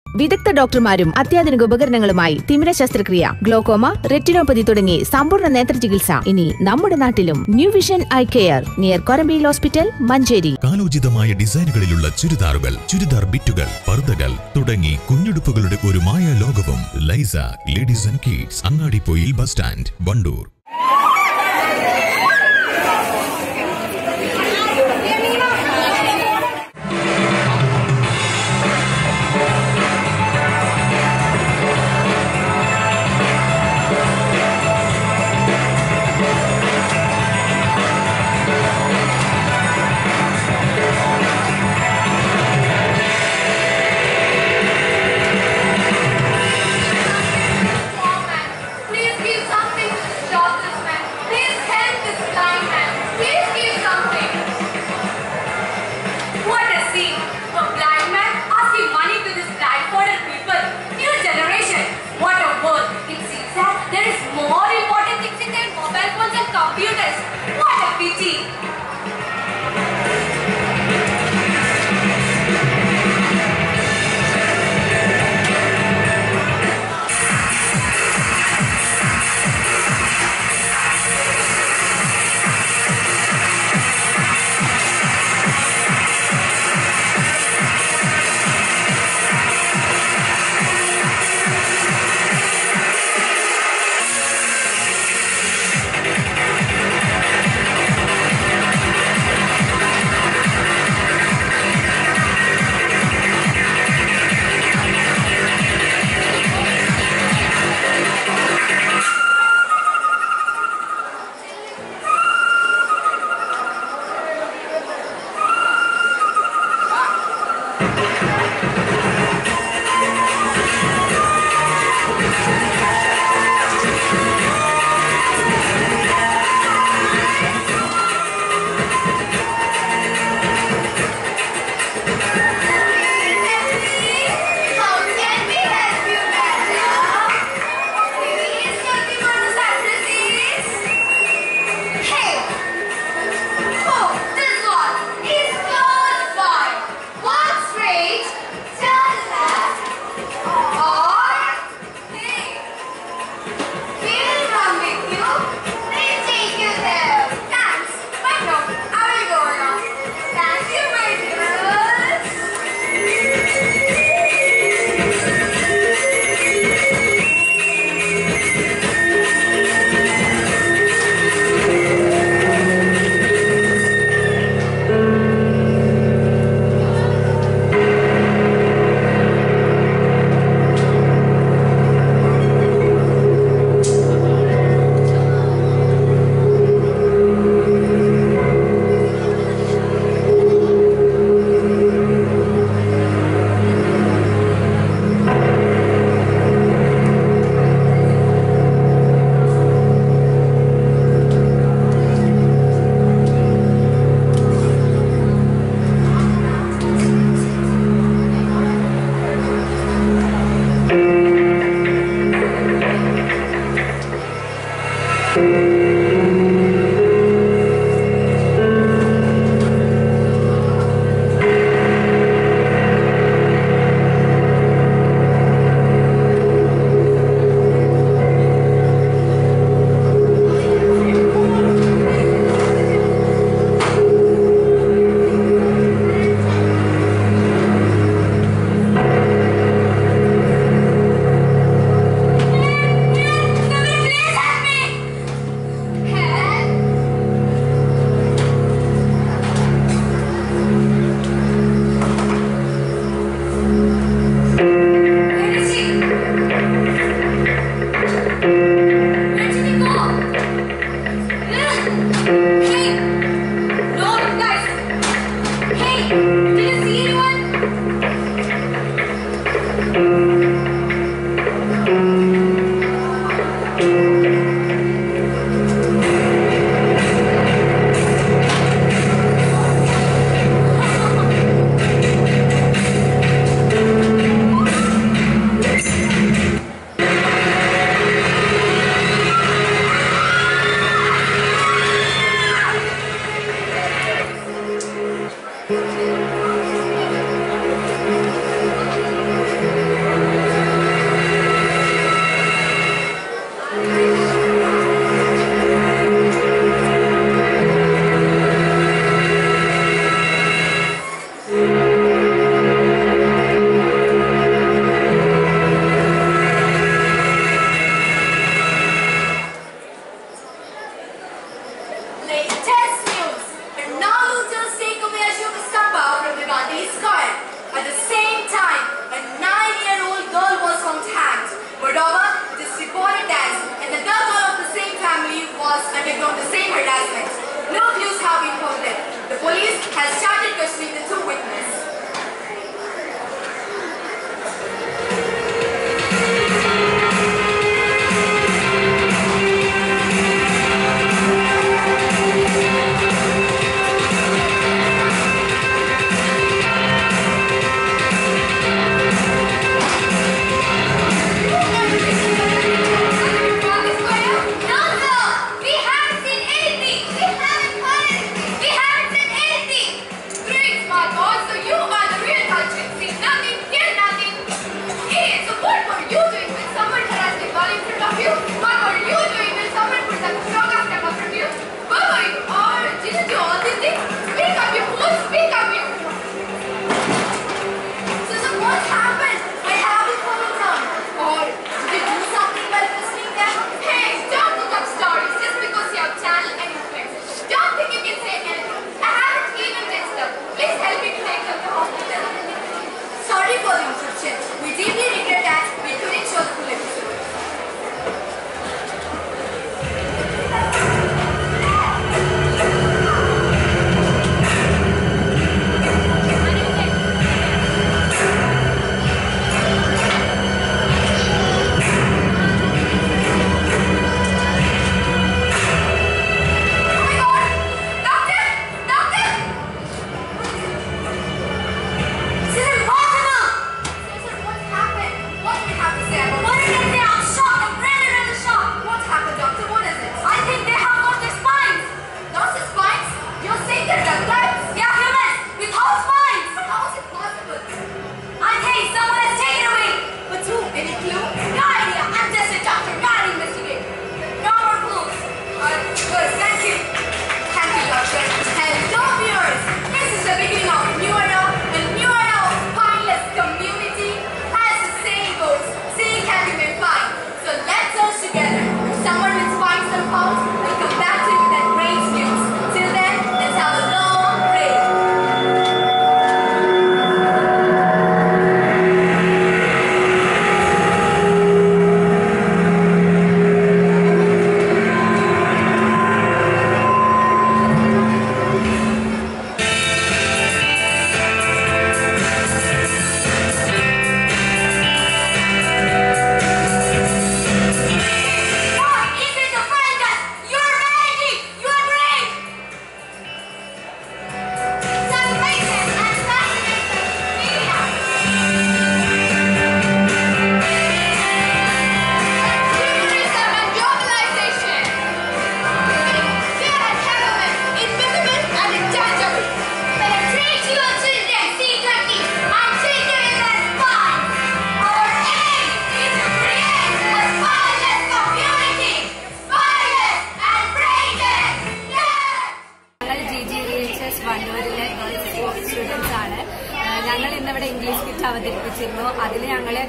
വിദഗ്ധ ഡോക്ടർമാരും അത്യാധുനിക ഉപകരണങ്ങളുമായി തിമിര ശസ്ത്രക്രിയ ഗ്ലോക്കോമ റെറ്റിനോപ്പതി തുടങ്ങി സമ്പൂർണ്ണ നേത്ര ചികിത്സ ഇനി നമ്മുടെ നാട്ടിലും new vision eye care near കൊരമ്പയിൽ ഹോസ്പിറ്റൽ മഞ്ചേരി കാലോചിതമായ ഡിസൈനുകളിലുള്ള ചുരിദാറുകൾ ചുരിദാർ ബിറ്റുകൾ പർദ്ദകൾ തുടങ്ങി കുഞ്ഞുടുപ്പുകളുടെ ഒരു മായ ലോകവും ലൈസ ladies and kids Angadippoyil bus stand Wandoor Please give something to this jobless man. Please help this blind man. Please give something. What a scene! A blind man asking money to this blindfolded people. New generation. What a world! It seems that there is more important things in their mobile phones and computers. What a pity! How can we help you, madam? Please tell me what this address is. Hey! Oh, this one is close by. Walk straight, turn left, or hey, we'll come with you. We'll take you there. Thanks, but no, I will go along. Thank you, my dears.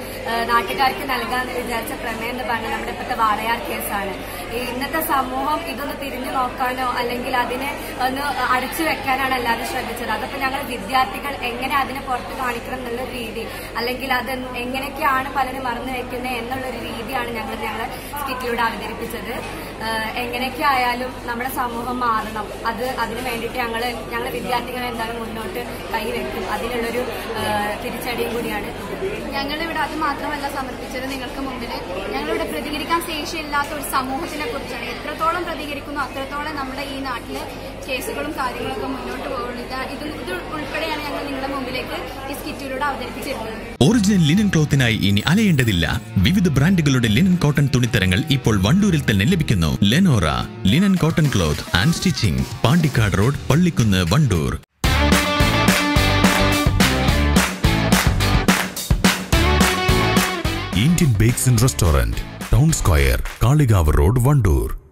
ആ, നാട്ടുകാർക്ക് നൽകാമെന്ന് വിചാരിച്ച പ്രമേയം എന്ന് പറഞ്ഞാൽ നമ്മുടെ ഇപ്പോഴത്തെ വാളയാർ കേസാണ് ഈ ഇന്നത്തെ സമൂഹം ഇതൊന്ന് തിരിഞ്ഞു നോക്കാനോ അല്ലെങ്കിൽ അതിനെ ഒന്ന് അടച്ചു വെക്കാനാണ് എല്ലാവരും ശ്രദ്ധിച്ചത് അതപ്പോ ഞങ്ങൾ വിദ്യാർത്ഥികൾ എങ്ങനെ അതിനെ പുറത്ത് കാണിക്കണം എന്നുള്ള രീതി അല്ലെങ്കിൽ അത് എങ്ങനെയൊക്കെയാണ് പലരും മറന്നു വെക്കുന്നത് എന്നുള്ളൊരു രീതിയാണ് ഞങ്ങൾ ഞങ്ങളെ സ്കിറ്റിലൂടെ അവതരിപ്പിച്ചത് ആഹ് എങ്ങനെയൊക്കെ ആയാലും നമ്മുടെ സമൂഹം മാറണം അത് അതിന് വേണ്ടിയിട്ട് ഞങ്ങൾ ഞങ്ങൾ വിദ്യാർത്ഥികൾ എന്തായാലും മുന്നോട്ട് കൈവെക്കും അതിനുള്ളൊരു ആഹ് തിരിച്ചടിയും കൂടിയാണ് ഇത്. ഞങ്ങളിവിടെ അത് മാത്രമല്ല സമർപ്പിച്ചത് നിങ്ങൾക്ക് മുമ്പിൽ ഞങ്ങളിവിടെ പ്രതികരിക്കാൻ ശേഷിയില്ലാത്ത ഒരു സമൂഹത്തിനെ കുറിച്ചാണ് എത്രത്തോളം പ്രതികരിക്കുന്നു അത്രത്തോളം നമ്മുടെ ഈ നാട്ടില് കേസുകളും കാര്യങ്ങളൊക്കെ മുന്നോട്ട് പോകുന്നു ഇത് ഇത് ഇത് ഉൾപ്പെടെയാണ് ഞങ്ങൾ നിങ്ങളുടെ മുമ്പിലേക്ക് ഈ സ്കിറ്റിലൂടെ അവതരിപ്പിച്ചിരുന്നത് ഒറിജിനൽ ലിനൻ ക്ലോത്തിനായി ഇനി അലയേണ്ടതില്ല വിവിധ ബ്രാൻഡുകളുടെ ലിനൻ കോട്ടൺ തുണിത്തരങ്ങൾ ഇപ്പോൾ വണ്ടൂരിൽ തന്നെ ലഭിക്കുന്നു Lenora linen cotton cloth and stitching Pandikkad road Pallikkunnu Wandoor Indian bakes and restaurant town square Kalikavu road Wandoor